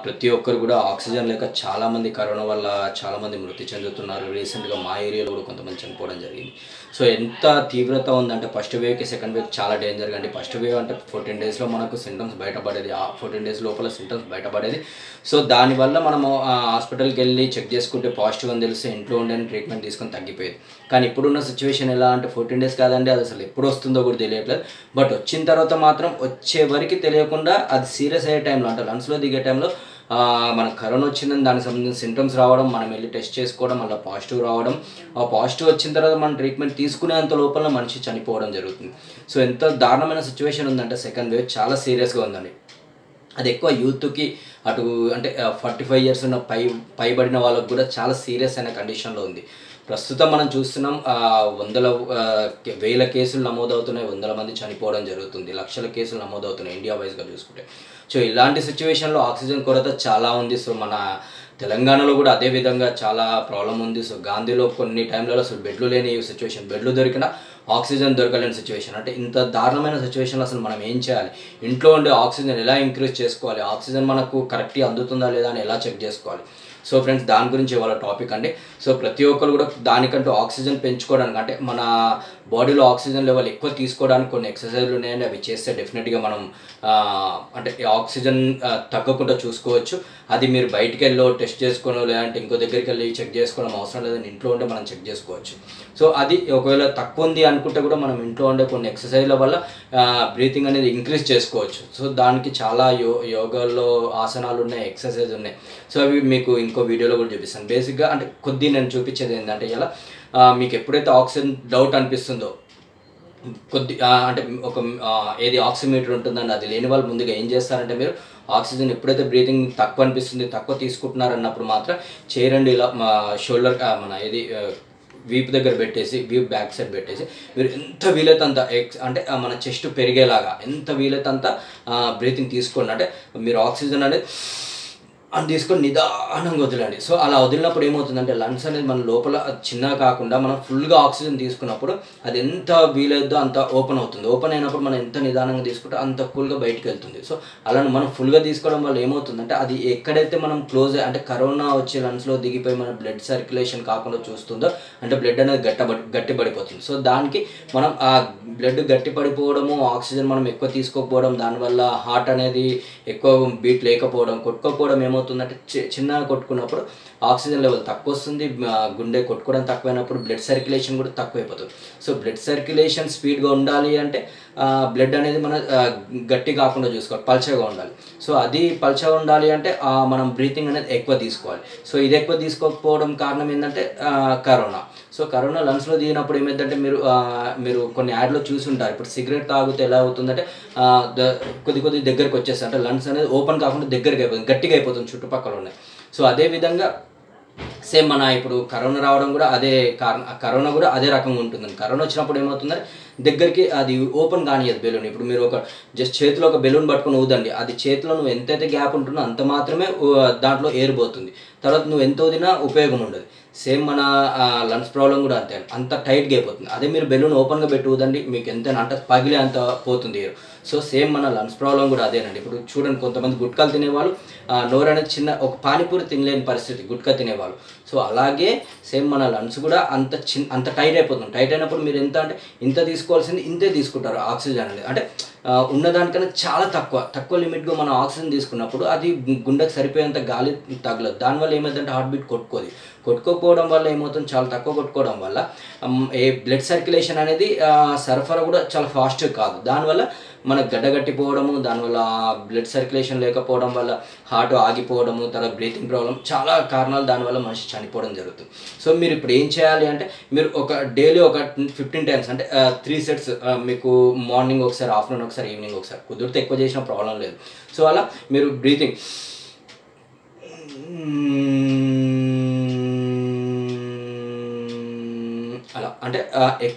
ప్రతి ఒక్కరు కూడా ఆక్సిజన్ లేక చాలామంది కరోనా వల్ల చాలామంది మృతి చెందుతున్నారు రీసెంట్గా మా ఏరియాలో కూడా కొంతమంది చనిపోవడం జరిగింది సో ఎంత తీవ్రత ఉందంటే ఫస్ట్ వేవ్కి సెకండ్ వేవ్ చాలా డేంజర్ అండి ఫస్ట్ వేవ్ అంటే ఫోర్టీన్ డేస్లో మనకు సింటమ్స్ బయటపడేది ఆ ఫోర్టీన్ డేస్ లోపల సింటమ్స్ బయటపడేది సో దానివల్ల మనము ఆ, హాస్పిటల్కి వెళ్ళి చెక్ చేసుకుంటే పాజిటివ్ అని తెలిస్తే ఇంట్లో ఉండే ట్రీట్మెంట్ తీసుకొని తగ్గిపోయేది కానీ ఇప్పుడున్న సిచ్యువేషన్ ఎలా అంటే ఫోర్టీన్ డేస్ కాదండి అది అసలు ఎప్పుడు వస్తుందో కూడా తెలియట్లేదు బట్ వచ్చిన తర్వాత మాత్రం వచ్చే వరకు తెలియకుండా అది సీరియస్ అయ్యే టైంలో అంటే లంగ్స్లో దిగే టైంలో ఆ, మనకు కరోనా వచ్చిందని దానికి సంబంధించిన సింటమ్స్ రావడం మనం వెళ్ళి టెస్ట్ చేసుకోవడం మళ్ళీ పాజిటివ్ రావడం ఆ పాజిటివ్ వచ్చిన తర్వాత మనం ట్రీట్మెంట్ తీసుకునేంత లోపల మనిషి చనిపోవడం జరుగుతుంది సో ఎంత దారుణమైన సిచ్యువేషన్ ఉందంటే సెకండ్ వేవ్ చాలా సీరియస్గా ఉందండి అది ఎక్కువ యూత్కి అటు అంటే ఫార్టీ ఫైవ్ ఇయర్స్ ఉన్న పై పైబడిన వాళ్ళకు కూడా చాలా సీరియస్ అయిన కండిషన్లో ఉంది ప్రస్తుతం మనం చూస్తున్నాం ఆ, వందల ఆ, కే- వేల కేసులు నమోదవుతున్నాయి వందల మంది చనిపోవడం జరుగుతుంది లక్షల కేసులు నమోదవుతున్నాయి ఇండియా వైజ్గా చూసుకుంటే సో ఇలాంటి సిచ్యువేషన్లో ఆక్సిజన్ కొరత చాలా ఉంది సో మన తెలంగాణలో కూడా అదే విధంగా చాలా ప్రాబ్లం ఉంది సో గాంధీలో కొన్ని టైంలలో అసలు బెడ్లు లేని సిచ్యువేషన్ బెడ్లు దొరికినా ఆక్సిజన్ దొరకలేని సిచ్యువేషన్ అంటే ఇంత దారుణమైన సిచ్యువేషన్లో అసలు మనం ఏం చేయాలి ఇంట్లో ఉండే ఆక్సిజన్ ఎలా ఇంక్రీజ్ చేసుకోవాలి ఆక్సిజన్ మనకు కరెక్ట్గా అందుతుందా లేదా అని ఎలా చెక్ చేసుకోవాలి సో ఫ్రెండ్స్ దాని గురించి ఇవాళ టాపిక్ అండి సో ప్రతి ఒక్కరు కూడా దానికంటూ ఆక్సిజన్ పెంచుకోవడానికి అంటే మన బాడీలో ఆక్సిజన్ లెవెల్ ఎక్కువ తీసుకోవడానికి కొన్ని ఎక్సర్సైజ్లు ఉన్నాయండి అవి చేస్తే డెఫినెట్గా మనం ఆ, అంటే ఈ ఆక్సిజన్ ఆ, తగ్గకుండా చూసుకోవచ్చు అది మీరు బయటికి వెళ్ళో టెస్ట్ చేసుకోవడం లేదంటే ఇంకో దగ్గరికి వెళ్ళి చెక్ చేసుకోవడం అవసరం లేదని ఇంట్లో ఉండే మనం చెక్ చేసుకోవచ్చు సో అది ఒకవేళ తక్కువ ఉంది అనుకుంటే కూడా మనం ఇంట్లో ఉండే కొన్ని ఎక్సర్సైజ్ల వల్ల బ్రీతింగ్ అనేది ఇంక్రీజ్ చేసుకోవచ్చు సో దానికి చాలా యో యోగాల్లో ఆసనాలు ఉన్నాయి ఎక్సర్సైజ్ ఉన్నాయి సో అవి మీకు ఇంకో వీడియోలో కూడా చూపిస్తాను బేసిక్గా అంటే కొద్ది నేను చూపించేది ఏంటంటే ఇలా ఆ, మీకు ఎప్పుడైతే ఆక్సిజన్ డౌట్ అనిపిస్తుందో కొద్ది ఆ, అంటే ఒక ఆ, ఏది ఆక్సిమీటర్ ఉంటుందండి అది లేని వాళ్ళు ముందుగా ఏం చేస్తారంటే మీరు ఆక్సిజన్ ఎప్పుడైతే బ్రీతింగ్ తక్కువ అనిపిస్తుంది తక్కువ తీసుకుంటున్నారు అన్నప్పుడు మాత్రం చేరండి ఇలా మా షోల్డర్ మన ఏది ఆ, వీపు దగ్గర పెట్టేసి వీప్ బ్యాక్ సైడ్ పెట్టేసి మీరు ఎంత వీలైతే అంత ఎక్స్ అంటే ఆ, మన చెస్ట్ పెరిగేలాగా ఎంత వీలైతే అంత బ్రీతింగ్ తీసుకోండి అంటే మీరు ఆక్సిజన్ అనేది అని తీసుకొని నిదానంగా వదిలండి సో అలా వదిలినప్పుడు ఏమవుతుందంటే లంగ్స్ అనేది మన లోపల చిన్నగా కాకుండా మనం ఫుల్గా ఆక్సిజన్ తీసుకున్నప్పుడు అది ఎంత వీలైద్దో అంత ఓపెన్ అవుతుంది ఓపెన్ అయినప్పుడు మనం ఎంత నిదానంగా తీసుకుంటే అంత కూల్గా బయటికి వెళ్తుంది సో అలా మనం ఫుల్గా తీసుకోవడం వల్ల ఏమవుతుందంటే అది ఎక్కడైతే మనం క్లోజ్ అంటే కరోనా వచ్చే లంగ్స్లో దిగిపోయి మన బ్లడ్ సర్క్యులేషన్ కాకుండా చూస్తుందో అంటే బ్లడ్ అనేది గట్టబడి గట్టిపడిపోతుంది సో దానికి మనం ఆ బ్లడ్ గట్టి పడిపోవడము ఆక్సిజన్ మనం ఎక్కువ తీసుకోకపోవడం దానివల్ల హార్ట్ అనేది ఎక్కువ బీట్ లేకపోవడం కొట్టుకోకపోవడం ఏమవుతుందంటే చి- చిన్నగా కొట్టుకున్నప్పుడు ఆక్సిజన్ లెవెల్ తక్కువ వస్తుంది ఆ, గుండె కొట్టుకోవడం తక్కువైనప్పుడు బ్లడ్ సర్క్యులేషన్ కూడా తక్కువైపోతుంది సో బ్లడ్ సర్క్యులేషన్ స్పీడ్గా ఉండాలి అంటే బ్లడ్ అనేది మన ఆ, గట్టి కాకుండా చూసుకోవాలి పల్చగా ఉండాలి సో అది పల్చగా ఉండాలి అంటే ఆ, మనం బ్రీతింగ్ అనేది ఎక్కువ తీసుకోవాలి సో ఇది ఎక్కువ తీసుకోకపోవడం కారణం ఏంటంటే ఆ, కరోనా సో కరోనా లంగ్స్లో దిగినప్పుడు ఏమైందంటే మీరు ఆ, మీరు కొన్ని యాడ్లో చూసి ఉంటారు ఇప్పుడు సిగరెట్ తాగితే ఎలా అవుతుందంటే ఆ, ద- కొద్ది కొద్ది దగ్గరికి వచ్చేస్తాయి అంటే లంగ్స్ అనేది ఓపెన్ కాకుండా దగ్గరికి అయిపోతుంది గట్టిగా అయిపోతుంది చుట్టుపక్కల ఉన్నాయి సో అదే విధంగా సేమ్ మన ఇప్పుడు కరోనా రావడం కూడా అదే కారణం ఆ కరోనా కూడా అదే రకంగా ఉంటుంది కరోనా వచ్చినప్పుడు ఏమవుతుందంటే దగ్గరికి అది ఓపెన్ కానియదు బెలూన్ ఇప్పుడు మీరు ఒక జస్ట్ చేతిలో ఒక బెలూన్ పట్టుకొని ఊదండి అది చేతిలో నువ్వు ఎంతైతే గ్యాప్ ఉంటుందో అంత మాత్రమే ఊ, దాంట్లో ఎయిర్ పోతుంది తర్వాత నువ్వు ఎంత వదినా ఉపయోగం ఉండదు సేమ్ మన లంగ్స్ ప్రాబ్లం కూడా అంతే అంత టైట్గా అయిపోతుంది అదే మీరు బెలూన్ ఓపెన్గా పెట్టి ఊదండి మీకు ఎంతైనా అంటే పగిలే అంత పోతుంది ఎయిర్ సో సేమ్ మన లంగ్స్ ప్రాబ్లం కూడా అదేనండి ఇప్పుడు చూడండి కొంతమంది గుట్కాలు తినేవాళ్ళు ఆ, నోరు అనేది చిన్న ఒక పానీపూరి తినలేని పరిస్థితి గుట్కా తినేవాళ్ళు సో అలాగే సేమ్ మన లంగ్స్ కూడా అంత చిన్న అంత టైట్ అయిపోతుంది టైట్ అయినప్పుడు మీరు ఎంత అంటే ఇంత తీసుకోవాల్సింది ఇంతే తీసుకుంటారు ఆక్సిజన్ అనేది అంటే ఆ, ఉన్నదానికన్నా చాలా తక్కువ తక్కువ లిమిట్గా మనం ఆక్సిజన్ తీసుకున్నప్పుడు అది గు- గుండెకి సరిపోయేంత గాలి తగలదు దానివల్ల ఏమైందంటే హార్ట్ బీట్ కొట్టుకోదు కొట్టుకోకపోవడం వల్ల ఏమవుతుంది చాలా తక్కువ కొట్టుకోవడం వల్ల అమ్, ఏ బ్లడ్ సర్క్యులేషన్ అనేది ఆ, సరఫరా కూడా చాలా ఫాస్ట్ కాదు దానివల్ల మనకు గడ్డగట్టిపోవడము దానివల్ల బ్లడ్ సర్క్యులేషన్ లేకపోవడం వల్ల హార్ట్ ఆగిపోవడము తర్వాత బ్రీతింగ్ ప్రాబ్లం చాలా కారణాలు దానివల్ల మనిషి చనిపోవడం జరుగుతుంది సో మీరు ఇప్పుడు ఏం చేయాలి అంటే మీరు ఒక డైలీ ఒక ఫిఫ్టీన్ టైమ్స్ అంటే త్రీ సెట్స్ మీకు మార్నింగ్ ఒకసారి ఆఫ్టర్నూన్ ఒకసారి ఈవినింగ్ ఒకసారి కుదిరితే ఎక్కువ చేసిన ప్రాబ్లం లేదు సో అలా మీరు బ్రీతింగ్ అలా అంటే ఆ, ఎక్- ఒక్-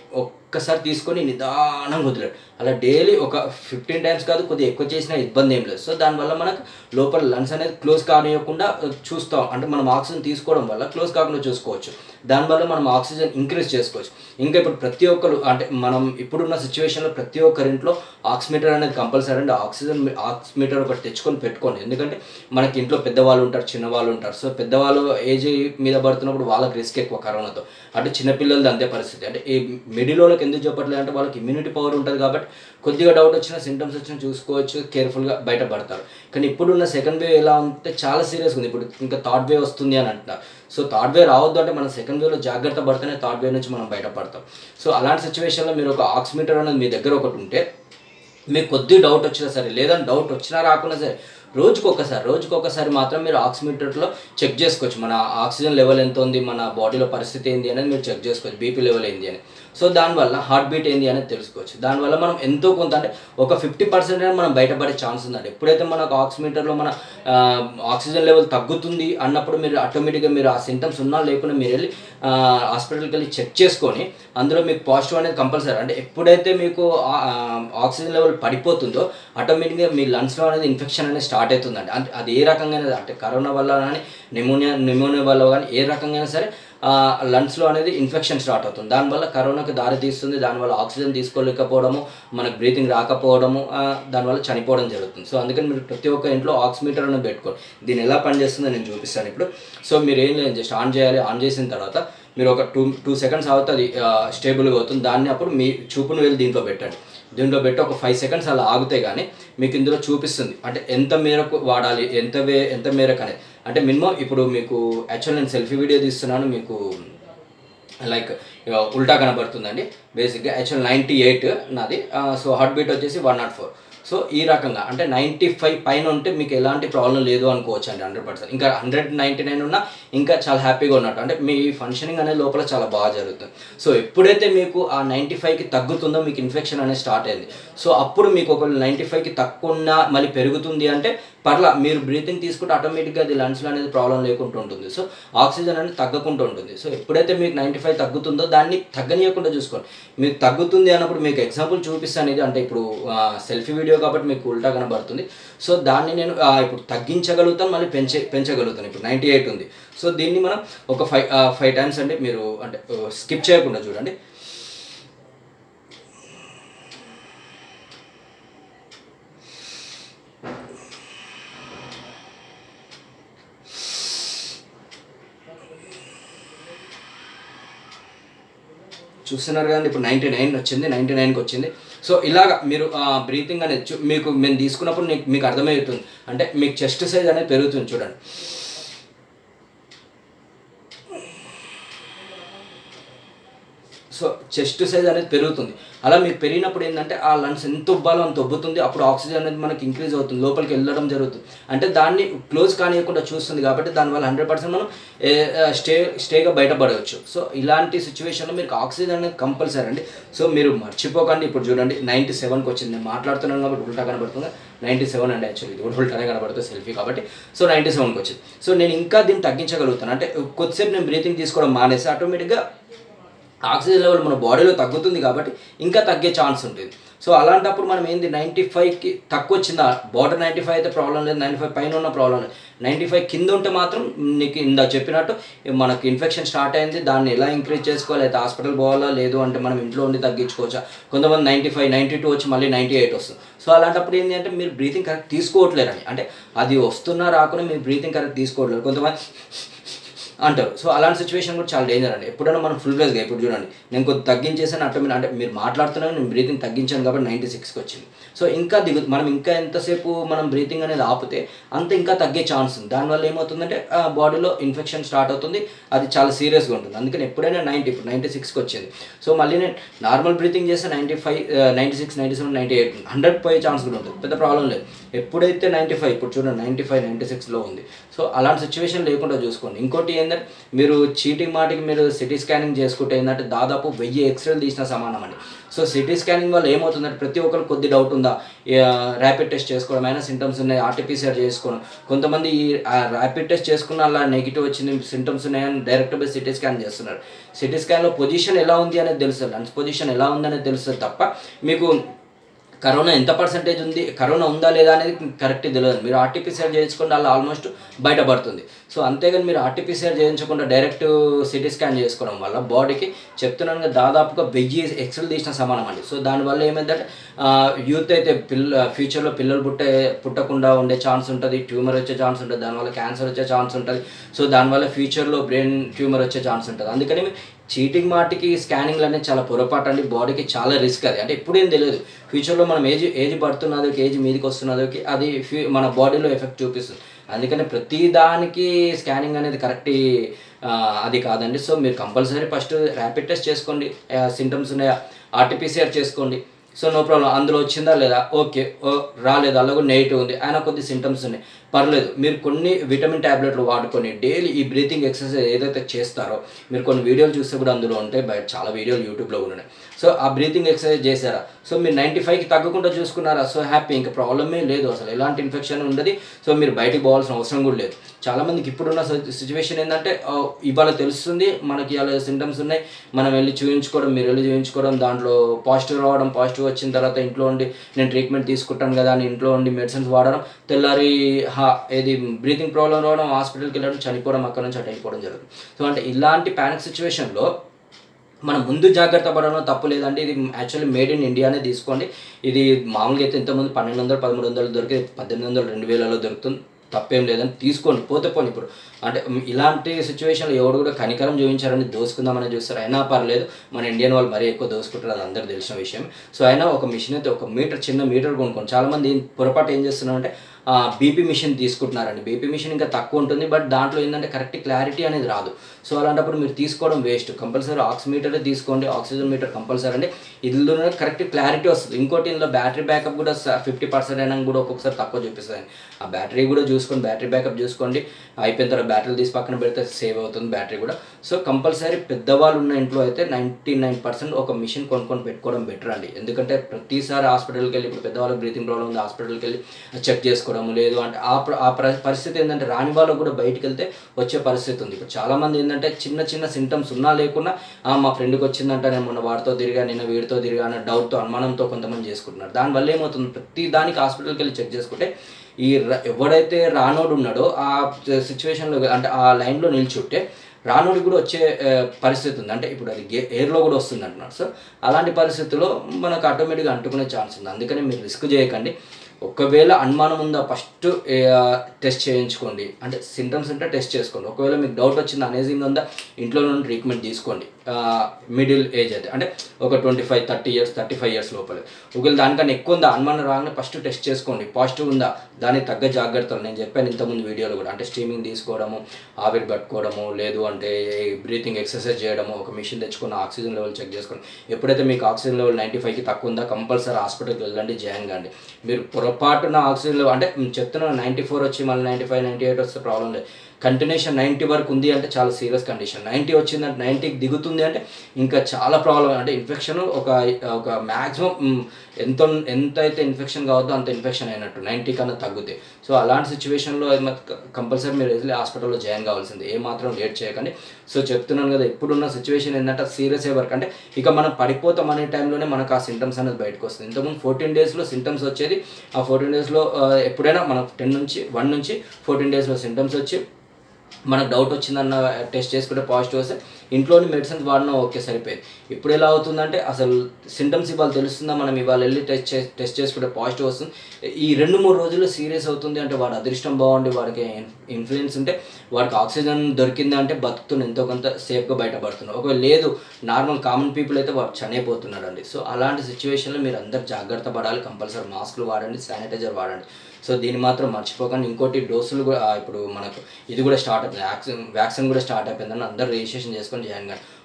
ఒక్కసారి తీసుకొని నిదానంగా వదిలేడు అలా డైలీ ఒక ఫిఫ్టీన్ టైమ్స్ కాదు కొద్దిగా ఎక్కువ చేసినా ఇబ్బంది ఏం లేదు సో దానివల్ల మనకు లోపల లంగ్స్ అనేది క్లోజ్ కానివ్వకుండా చూస్తాం అంటే మనం ఆక్సిజన్ తీసుకోవడం వల్ల క్లోజ్ కాకుండా చూసుకోవచ్చు దానివల్ల మనం ఆక్సిజన్ ఇంక్రీజ్ చేసుకోవచ్చు ఇంకా ఇప్పుడు ప్రతి ఒక్కరు అంటే మనం ఇప్పుడున్న సిచ్యువేషన్లో ప్రతి ఒక్కరి ఇంట్లో ఆక్సిమీటర్ అనేది కంపల్సరీ అండి ఆక్సిజన్ ఆక్సిమీటర్ ఒకటి తెచ్చుకొని పెట్టుకోండి ఎందుకంటే మనకి ఇంట్లో పెద్దవాళ్ళు ఉంటారు చిన్నవాళ్ళు ఉంటారు సో పెద్దవాళ్ళు ఏజ్ మీద పడుతున్నప్పుడు వాళ్ళకి రిస్క్ ఎక్కువ కరోనాతో అటు చిన్నపిల్లలది అంతే పరిస్థితి అంటే ఈ మిడిల్ వాళ్ళకి ఎందుకు చెప్పట్లేదు అంటే వాళ్ళకి ఇమ్యూనిటీ పవర్ ఉంటుంది కాబట్టి కొద్దిగా డౌట్ వచ్చిన సింటమ్స్ వచ్చినా చూసుకోవచ్చు కేర్ఫుల్గా బయటపడతారు కానీ ఇప్పుడున్న సెకండ్ వేవ్ ఎలా ఉంటే చాలా సీరియస్ ఉంది ఇప్పుడు ఇంకా థర్డ్ వేవ్ వస్తుంది అని అంటున్నారు సో థర్డ్ వేవ్ రావద్దు అంటే మనం సెకండ్ వేవ్లో జాగ్రత్త పడితేనే థర్డ్ వేవ్ నుంచి మనం బయటపడతాం సో అలాంటి సిచ్యువేషన్లో మీరు ఒక ఆక్సిమీటర్ అనేది మీ దగ్గర ఒకటి ఉంటే మీకు కొద్ది డౌట్ వచ్చినా సరే లేదని డౌట్ వచ్చినా రాకున్నా సరే రోజుకు ఒకసారి రోజుకు ఒకసారి మాత్రం మీరు ఆక్సిమీటర్లో చెక్ చేసుకోవచ్చు మన ఆక్సిజన్ లెవెల్ ఎంత ఉంది మన బాడీలో పరిస్థితి ఏంది అనేది మీరు చెక్ చేసుకోవచ్చు బీపీ లెవెల్ ఏంది అని సో దానివల్ల హార్ట్ బీట్ ఏంది అనేది తెలుసుకోవచ్చు దానివల్ల మనం ఎంతో కొంత అంటే ఒక ఫిఫ్టీ పర్సెంట్ మనం బయటపడే ఛాన్స్ ఉందండి ఎప్పుడైతే మనకు ఆక్సిమీటర్లో మన ఆ, ఆక్సిజన్ లెవెల్ తగ్గుతుంది అన్నప్పుడు మీరు ఆటోమేటిక్గా మీరు ఆ సింటమ్స్ ఉన్నా లేకుండా మీరు వెళ్ళి ఆ, హాస్పిటల్కి వెళ్ళి చెక్ చేసుకొని అందులో మీకు పాజిటివ్ అనేది కంపల్సరీ అంటే ఎప్పుడైతే మీకు ఆ- ఆ, ఆక్సిజన్ లెవెల్ పడిపోతుందో ఆటోమేటిక్గా మీ లంగ్స్లో అనేది ఇన్ఫెక్షన్ అనేది స్టార్ట్ అవుతుందండి అంటే అది ఏ రకంగా అంటే కరోనా వల్ల కానీ నిమోనియా నిమోనియా వల్ల కానీ ఏ రకంగా సరే లంగ్స్లో అనేది ఇన్ఫెక్షన్ స్టార్ట్ అవుతుంది దానివల్ల కరోనాకి దారి తీస్తుంది దానివల్ల ఆక్సిజన్ తీసుకోలేకపోవడము మనకు బ్రీతింగ్ రాకపోవడము ఆ, దానివల్ల చనిపోవడం జరుగుతుంది సో అందుకని మీరు ప్రతి ఒక్క ఇంట్లో ఆక్సిమీటర్ అనేది పెట్టుకోండి దీన్ని ఎలా పనిచేస్తుందో నేను చూపిస్తాను ఇప్పుడు సో మీరు ఏం లేదు జస్ట్ ఆన్ చేయాలి ఆన్ చేసిన తర్వాత మీరు ఒక టూ టూ సెకండ్స్ అవుతుంది స్టేబుల్గా అవుతుంది దాన్ని అప్పుడు మీ చూపును వెళ్ళి దీంట్లో పెట్టండి దీంట్లో పెట్టి ఒక ఫైవ్ సెకండ్స్ అలా ఆగితే కానీ మీకు ఇందులో చూపిస్తుంది అంటే ఎంత మేరకు వాడాలి ఎంత వే ఎంత మేరకు అనేది అంటే మినిమం ఇప్పుడు మీకు యాక్చువల్ నేను సెల్ఫీ వీడియో తీస్తున్నాను మీకు లైక్ ఉల్టా కనబడుతుందండి బేసిక్గా యాక్చువల్ నైంటీ ఎయిట్ నాది సో హార్ట్ బీట్ వచ్చేసి వన్ నాట్ ఫోర్ సో ఈ రకంగా అంటే నైంటీ ఫైవ్ పైన ఉంటే మీకు ఎలాంటి ప్రాబ్లం లేదు అనుకోవచ్చు అండి హండ్రెడ్ పర్సెంట్ ఇంకా హండ్రెడ్ నైంటీ నైన్ ఉన్నా ఇంకా చాలా హ్యాపీగా ఉన్నట్టు అంటే మీ ఫంక్షనింగ్ అనేది లోపల చాలా బాగా జరుగుతుంది సో ఎప్పుడైతే మీకు ఆ నైంటీ ఫైవ్కి తగ్గుతుందో మీకు ఇన్ఫెక్షన్ అనేది స్టార్ట్ అయింది సో అప్పుడు మీకు ఒక నైంటీ ఫైవ్కి తక్కువ ఉన్నా మళ్ళీ పెరుగుతుంది అంటే పర్లా మీరు బ్రీతింగ్ తీసుకుంటే ఆటోమేటిక్గా అది లంగ్స్లో అనేది ప్రాబ్లం లేకుండా ఉంటుంది సో ఆక్సిజన్ అనేది తగ్గకుండా ఉంటుంది సో ఎప్పుడైతే మీకు నైంటీ ఫైవ్ తగ్గుతుందో దాన్ని తగ్గనీయకుండా చూసుకోండి మీకు తగ్గుతుంది అన్నప్పుడు మీకు ఎగ్జాంపుల్ చూపిస్తాను ఇది అంటే ఇప్పుడు సెల్ఫీ వీడియో కాబట్టి మీకు ఉల్టా కనబడుతుంది సో దాన్ని నేను ఆ, ఇప్పుడు తగ్గించగలుగుతాను మళ్ళీ పెంచే పెంచగలుగుతాను ఇప్పుడు నైంటీ ఎయిట్ ఉంది సో దీన్ని మనం ఒక ఫైవ్ ఫైవ్ టైమ్స్ అంటే మీరు అంటే స్కిప్ చేయకుండా చూడండి చూస్తున్నారు కదండి ఇప్పుడు నైంటీ నైన్ వచ్చింది నైంటీ నైన్కి వచ్చింది సో ఇలాగ మీరు బ్రీతింగ్ అనేది చూ- మీకు మేము తీసుకున్నప్పుడు నీకు మీకు అర్థమవుతుంది అంటే మీకు చెస్ట్ సైజ్ అనేది పెరుగుతుంది చూడండి సో చెస్ట్ సైజ్ అనేది పెరుగుతుంది అలా మీకు పెరిగినప్పుడు ఏంటంటే ఆ లంగ్స్ ఎంత ఉబ్బాలో అంత ఉబ్బుతుంది అప్పుడు ఆక్సిజన్ అనేది మనకి ఇంక్రీజ్ అవుతుంది లోపలికి వెళ్ళడం జరుగుతుంది అంటే దాన్ని క్లోజ్ కానియకుండా చూస్తుంది కాబట్టి దానివల్ల హండ్రెడ్ పర్సెంట్ మనం ఏ, ఆ, స్టే స్టేగా బయటపడవచ్చు సో ఇలాంటి సిచ్యువేషన్లో మీకు ఆక్సిజన్ అనేది కంపల్సరీ అండి సో మీరు మర్చిపోకండి ఇప్పుడు చూడండి నైంటీ సెవెన్కి వచ్చింది నేను మాట్లాడుతున్నాను కాబట్టి ఉల్టా కనబడుతుంది నైంటీ సెవెన్ అండి యాక్చువల్లీ ఇది కూడా ఉల్టానే కనబడుతుంది సెల్ఫీ కాబట్టి సో నైంటీ సెవెన్కి వచ్చింది సో నేను ఇంకా దీన్ని తగ్గించగలుగుతాను అంటే కొద్దిసేపు నేను బ్రీతింగ్ తీసుకోవడం మానేసి ఆటోమేటిక్గా ఆక్సిజన్ లెవెల్ మన బాడీలో తగ్గుతుంది కాబట్టి ఇంకా తగ్గే ఛాన్స్ ఉంటుంది సో అలాంటప్పుడు మనం ఏంది నైంటీ ఫైవ్కి తక్కువ వచ్చిందా బార్డర్ నైంటీ ఫైవ్ అయితే ప్రాబ్లం లేదు నైంటీ ఫైవ్ పైన ఉన్న ప్రాబ్లం లేదు నైంటీ ఫైవ్ కింద ఉంటే మాత్రం నీకు ఇందా చెప్పినట్టు మనకి ఇన్ఫెక్షన్ స్టార్ట్ అయింది దాన్ని ఎలా ఇంక్రీజ్ చేసుకోవాలి అయితే హాస్పిటల్ పోవాలా లేదు అంటే మనం ఇంట్లో ఉండి తగ్గించుకోవచ్చా కొంతమంది నైంటీ ఫైవ్ నైంటీ టూ వచ్చి మళ్ళీ నైంటీ ఎయిట్ వస్తుంది సో అలాంటప్పుడు ఏంటి అంటే మీరు బ్రీతింగ్ కరెక్ట్ తీసుకోవట్లేరని అంటే అది వస్తున్నా రాకుండా మీరు బ్రీతింగ్ కరెక్ట్ తీసుకోవట్లేదు కొంతమంది అంటారు సో అలాంటి సిచ్యువేషన్ కూడా చాలా డేంజర్ అండి ఎప్పుడైనా మనం ఫుల్ ఫ్లెజ్గా ఇప్పుడు చూడండి నేను కొద్ది తగ్గించేసాను ఆటోమేటిక్ అంటే మీరు మాట్లాడుతున్నాను నేను బ్రీతింగ్ తగ్గించాను కాబట్టి నైంటీ సిక్స్కి వచ్చింది సో ఇంకా దిగు మనం ఇంకా ఎంతసేపు మనం బ్రీతింగ్ అనేది ఆపితే అంత ఇంకా తగ్గే ఛాన్స్ ఉంది దానివల్ల ఏమవుతుందంటే బాడీలో ఇన్ఫెక్షన్ స్టార్ట్ అవుతుంది అది చాలా సీరియస్గా ఉంటుంది అందుకని ఎప్పుడైనా నైంటీ ఇప్పుడు నైంటీ సిక్స్కి వచ్చింది సో మళ్ళీ నేను నార్మల్ బ్రీతింగ్ చేస్తే ninety five ninety six ninety seven ninety eight hundred పోయే ఛాన్స్ కూడా ఉంటుంది పెద్ద ప్రాబ్లం లేదు ఎప్పుడైతే నైంటీ ఫైవ్ ఇప్పుడు చూడండి నైంటీ ఫైవ్ నైంటీ సిక్స్లో ఉంది సో అలాంటి సిచ్యువేషన్ లేకుండా చూసుకోండి ఇంకోటి ఏంది ఏంటంటే మీరు చీటింగ్ మాటికి మీరు సిటీ స్కానింగ్ చేసుకుంటే ఏంటంటే దాదాపు వెయ్యి ఎక్స్రేలు తీసిన సమానం అండి సో సిటీ స్కానింగ్ వల్ల ఏమవుతుందంటే ప్రతి ఒక్కరు కొద్ది డౌట్ ఉందా ర్యాపిడ్ టెస్ట్ చేసుకోవడం అయినా సింటమ్స్ ఉన్నాయి ఆర్టీపీసీఆర్ చేసుకోవడం కొంతమంది ఈ ర్యాపిడ్ టెస్ట్ చేసుకున్న అలా నెగిటివ్ వచ్చింది సింటమ్స్ ఉన్నాయని డైరెక్ట్ పోయి సిటీ స్కాన్ చేస్తున్నారు సిటీ స్కాన్లో పొజిషన్ ఎలా ఉంది అనేది తెలుస్తుంది లంగ్స్ పొజిషన్ ఎలా ఉంది అనేది తెలుస్తుంది తప్ప మీకు కరోనా ఎంత పర్సెంటేజ్ ఉంది కరోనా ఉందా లేదా అనేది కరెక్ట్ తెలియదు మీరు ఆర్టీపీసీఆర్ చేయించుకుంటే అలా ఆల్మోస్ట్ బయటపడుతుంది సో అంతేగాని మీరు ఆర్టీపీసీఆర్ చేయించకుండా డైరెక్ట్ సిటీ స్కాన్ చేసుకోవడం వల్ల బాడీకి చెప్తున్నాను కదా దాదాపుగా వెయ్యి ఎక్స్రెల్ తీసిన సమానం అండి సో దానివల్ల ఏమైందంటే యూత్ అయితే పిల్ల ఫ్యూచర్లో పిల్లలు పుట్టే పుట్టకుండా ఉండే ఛాన్స్ ఉంటుంది ట్యూమర్ వచ్చే ఛాన్స్ ఉంటుంది దానివల్ల క్యాన్సర్ వచ్చే ఛాన్స్ ఉంటుంది సో దానివల్ల ఫ్యూచర్లో బ్రెయిన్ ట్యూమర్ వచ్చే ఛాన్స్ ఉంటుంది అందుకని చీటింగ్ మాటికి స్కానింగ్లు అనేది చాలా పొరపాటు అండి బాడీకి చాలా రిస్క్ అది అంటే ఎప్పుడేం తెలియదు ఫ్యూచర్లో మనం ఏజ్ ఏజ్ పడుతున్నదో ఏజ్ మీదకి వస్తున్నదో అది ఫ్యూ మన బాడీలో ఎఫెక్ట్ చూపిస్తుంది అందుకని ప్రతి దానికి స్కానింగ్ అనేది కరెక్ట్ అది కాదండి సో మీరు కంపల్సరీ ఫస్ట్ ర్యాపిడ్ టెస్ట్ చేసుకోండి సింటమ్స్ ఉన్నాయా ఆర్టీపీసీఆర్ చేసుకోండి సో నో ప్రాబ్లం అందులో వచ్చిందా లేదా ఓకే ఓ రాలేదు అలా కూడా నెగిటివ్ ఉంది ఆయన కొద్ది సింటమ్స్ ఉన్నాయి పర్లేదు మీరు కొన్ని విటమిన్ ట్యాబ్లెట్లు వాడుకొని డైలీ ఈ బ్రీతింగ్ ఎక్సర్సైజ్ ఏదైతే చేస్తారో మీరు కొన్ని వీడియోలు చూస్తే కూడా అందులో ఉంటాయి బయట చాలా వీడియోలు యూట్యూబ్లో కూడా ఉన్నాయి సో ఆ బ్రీతింగ్ ఎక్సర్సైజ్ చేశారా సో మీరు నైంటీ ఫైవ్కి తగ్గకుండా చూసుకున్నారా సో హ్యాపీ ఇంకా ప్రాబ్లమే లేదు అసలు ఎలాంటి ఇన్ఫెక్షన్ ఉండదు సో మీరు బయటికి పోవాల్సిన అవసరం కూడా లేదు చాలామందికి ఇప్పుడున్న సిచ్యువేషన్ ఏంటంటే ఆ, ఇవాళ తెలుస్తుంది మనకి ఇలా సింటమ్స్ ఉన్నాయి మనం వెళ్ళి చూపించుకోవడం మీరు వెళ్ళి చూపించుకోవడం దాంట్లో పాజిటివ్ రావడం పాజిటివ్ వచ్చిన తర్వాత ఇంట్లో ఉండి నేను ట్రీట్మెంట్ తీసుకుంటాను కదా అని ఇంట్లో ఉండి మెడిసిన్స్ వాడడం తెల్లారి హా ఏది బ్రీతింగ్ ప్రాబ్లం రావడం హాస్పిటల్కి వెళ్ళడం చనిపోవడం అక్కడ నుంచి అటు వెళ్ళిపోవడం జరుగుతుంది సో అంటే ఇలాంటి ప్యానిక్ సిచ్యువేషన్లో మనం ముందు జాగ్రత్త పడడం తప్పు లేదండి ఇది యాక్చువల్లీ మేడ్ ఇన్ ఇండియానే తీసుకోండి ఇది మామూలుగా అయితే ఇంతకుముందు పన్నెండు వందలు పదమూడు వందలు దొరికి పద్దెనిమిది వందలు రెండు వేలలో దొరుకుతుంది తప్పేం లేదని తీసుకోండి పోతే పోని ఇప్పుడు అంటే మ్, ఇలాంటి సిచ్యువేషన్లో ఎవడు కూడా కనికరం చూపించారని దోసుకుందామని చూస్తారు అయినా పర్లేదు మన ఇండియన్ వాళ్ళు మరీ ఎక్కువ దోసుకుంటారు అది అందరికీ తెలిసిన విషయం సో అయినా ఒక మిషన్ అయితే ఒక మీటర్ చిన్న మీటర్ కొనుక్కోండి చాలామంది ఏం- పొరపాటు ఏం చేస్తున్నారంటే బీపీ మిషన్ తీసుకుంటున్నారండి బీపీ మిషన్ ఇంకా తక్కువ ఉంటుంది బట్ దాంట్లో ఏంటంటే కరెక్ట్ క్లారిటీ అనేది రాదు సో అలాంటప్పుడు మీరు తీసుకోవడం వేస్ట్ కంపల్సరీ ఆక్సిమీటర్ తీసుకోండి ఆక్సిజన్ మీటర్ కంపల్సరీ అండి ఇందులో కరెక్ట్ క్లారిటీ వస్తుంది ఇంకోటి ఇందులో బ్యాటరీ బ్యాకప్ కూడా ఫిఫ్టీ పర్సెంట్ అయినా కూడా ఒక్కొక్కసారి తక్కువ చూపిస్తుంది ఆ బ్యాటరీ కూడా చూసుకోండి బ్యాటరీ బ్యాకప్ చూసుకోండి అయిపోయిన తర్వాత బ్యాటరీలు తీసి పక్కన పెడితే సేవ్ అవుతుంది బ్యాటరీ కూడా సో కంపల్సరీ పెద్దవాళ్ళు ఉన్న ఇంట్లో అయితే నైంటీ నైన్ పర్సెంట్ ఒక మిషన్ కొనుక్కొని పెట్టుకోవడం బెటర్ అండి ఎందుకంటే ప్రతిసారి హాస్పిటల్కి వెళ్ళి ఇప్పుడు పెద్దవాళ్ళకి బ్రీతింగ్ ప్రాబ్లం ఉంది హాస్పిటల్కి వెళ్ళి చెక్ చేసుకోవడం లేదు అంటే ఆ ప్ర- ఆ ప్ర- పరిస్థితి ఏంటంటే రాని వాళ్ళకు కూడా బయటికి వెళ్తే వచ్చే పరిస్థితి ఉంది ఇప్పుడు చాలా మంది ఏంటంటే చిన్న చిన్న సింటమ్స్ ఉన్నా లేకున్నా "ఆ, మా ఫ్రెండ్కి వచ్చిందంట నేను మొన్న వాడితో తిరిగా నిన్న వీడితో తిరిగా అన్న డౌట్తో అనుమానంతో కొంతమంది చేసుకుంటున్నారు దానివల్ల ఏమవుతుంది ప్రతి దానికి హాస్పిటల్కి వెళ్ళి చెక్ చేసుకుంటే ఈ ర- ఎవడైతే రానోడు ఉన్నాడో ఆ సిచ్యువేషన్లో అంటే ఆ లైన్లో నిల్చుంటే రానోడికి కూడా వచ్చే ఆ, పరిస్థితి ఉంది అంటే ఇప్పుడు అది గే ఎయిర్లో కూడా వస్తుంది అంటున్నారు సో అలాంటి పరిస్థితుల్లో మనకు ఆటోమేటిక్గా అంటుకునే ఛాన్స్ ఉంది అందుకని మీరు రిస్క్ చేయకండి ఒకవేళ అనుమానం ఉందా ఫస్ట్ టెస్ట్ చేయించుకోండి అంటే సింటమ్స్ ఉంటే టెస్ట్ చేసుకోండి ఒకవేళ మీకు డౌట్ వచ్చింది అనేజింగ్ ఉందా ఇంట్లో నుండి ట్రీట్మెంట్ తీసుకోండి మిడిల్ ఏజ్ అయితే అంటే ఒక twenty five thirty years thirty five years లోపలే ఒకవేళ దానికన్నా ఎక్కువ ఉందా అనుమానం రాగానే ఫస్ట్ టెస్ట్ చేసుకోండి పాజిటివ్ ఉందా దానికి తగ్గ జాగ్రత్తలు నేను చెప్పాను ఇంతకుముందు వీడియోలో కూడా అంటే స్టీమింగ్ తీసుకోవడము ఆవిరి పట్టుకోవడము లేదు అంటే బ్రీతింగ్ ఎక్సర్సైజ్ చేయడము ఒక మిషన్ తెచ్చుకుని ఆక్సిజన్ లెవెల్ చెక్ చేసుకోండి ఎప్పుడైతే మీకు ఆక్సిజన్ లెవెల్ నైంటీ ఫైవ్కి తక్కువ ఉందా కంపల్సరీ హాస్పిటల్కి వెళ్ళండి జాయిన్ కాండి మీరు పొరపాటున ఆక్సిజన్ లెవెల్ అంటే నేను చెప్తున్నాను నైంటీ ఫోర్ వచ్చి మళ్ళీ నైంటీ ఫైవ్ నైంటీ ఎయిట్ వస్తే ప్రాబ్లం లేదు కంటిన్యూషన్ నైంటీ వరకు ఉంది అంటే చాలా సీరియస్ కండిషన్ నైంటీ వచ్చిందంటే నైంటీకి దిగుతుంది అంటే ఇంకా చాలా ప్రాబ్లం అంటే ఇన్ఫెక్షన్ ఒక ఒక మ్యాక్సిమం ఎంత ఎంత అయితే ఇన్ఫెక్షన్ కావద్దో అంత ఇన్ఫెక్షన్ అయినట్టు నైంటీ కన్నా తగ్గుతాయి సో అలాంటి సిచ్యువేషన్లో కంపల్సరీ మీరు వెళ్ళి హాస్పిటల్లో జాయిన్ కావాల్సింది ఏ మాత్రం లేట్ చేయకండి సో చెప్తున్నాను కదా ఇప్పుడున్న సిచ్యువేషన్ ఏంటంటే సీరియస్ అయ్యే వరకు అంటే ఇక మనం పడిపోతాం అనే టైంలోనే మనకు ఆ సింటమ్స్ అనేది బయటకు వస్తుంది ఇంతకుముందు ఫోర్టీన్ డేస్లో సింటమ్స్ వచ్చేది ఆ ఫోర్టీన్ డేస్లో ఎప్పుడైనా మనకు టెన్ నుంచి వన్ నుంచి ఫోర్టీన్ డేస్లో సింటమ్స్ వచ్చి మనకు డౌట్ వచ్చిందన్న టెస్ట్ చేసుకుంటే పాజిటివ్ వస్తే ఇంట్లోని మెడిసిన్స్ వాడినా ఓకే సరిపోయేది ఇప్పుడు ఎలా అవుతుందంటే అసలు సింటమ్స్ ఇవాళ తెలుస్తుందా మనం ఇవాళ వెళ్ళి టెస్ట్ చే టెస్ట్ చేసుకుంటే పాజిటివ్ వస్తుంది ఈ రెండు మూడు రోజుల్లో సీరియస్ అవుతుంది అంటే వాడి అదృష్టం బాగుండి వాడికి ఇన్ఫ్లుయెన్స్ ఉంటే వాడికి ఆక్సిజన్ దొరికింది అంటే బతుకుతున్న ఎంతో కొంత సేఫ్గా బయటపడుతున్నారు ఒకవేళ లేదు నార్మల్ కామన్ పీపుల్ అయితే వాడు చనిపోతున్నారండి సో అలాంటి సిచ్యువేషన్లో మీరు అందరు జాగ్రత్త పడాలి కంపల్సరీ మాస్కులు వాడండి శానిటైజర్ వాడండి సో దీన్ని మాత్రం మర్చిపోకండి ఇంకోటి డోసులు కూడా ఆ, ఇప్పుడు మనకు ఇది కూడా స్టార్ట్ అయిపోయింది వ్యాక్సిన్ వ్యాక్సిన్ కూడా స్టార్ట్ అయిపోయిందని అందరూ రిజిస్ట్రేషన్ చేసుకొని జాయిన్ కానీ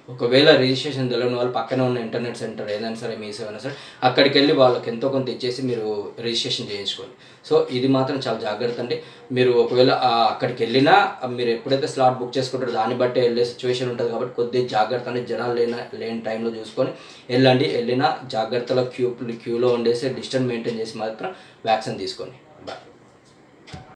ఒకవేళ రిజిస్ట్రేషన్ తెలియని వాళ్ళు పక్కనే ఉన్న ఇంటర్నెట్ సెంటర్ ఏదైనా సరే మీ సేవైనా సరే అక్కడికి వెళ్ళి వాళ్ళకి ఎంతో కొంత ఇచ్చేసి మీరు రిజిస్ట్రేషన్ చేయించుకోండి సో ఇది మాత్రం చాలా జాగ్రత్త అండి మీరు ఒకవేళ ఆ అక్కడికి వెళ్ళినా మీరు ఎప్పుడైతే స్లాట్ బుక్ చేసుకుంటారో దాన్ని బట్టి వెళ్ళే సిచ్యువేషన్ ఉంటుంది కాబట్టి కొద్దిగా జాగ్రత్త అనేది జనాలు లేని లేని టైంలో చూసుకొని వెళ్ళండి వెళ్ళినా జాగ్రత్తలో క్యూ క్యూలో ఉండేసి డిస్టెన్స్ మెయింటైన్ చేసి మాత్రం వ్యాక్సిన్ తీసుకోండి బాయ్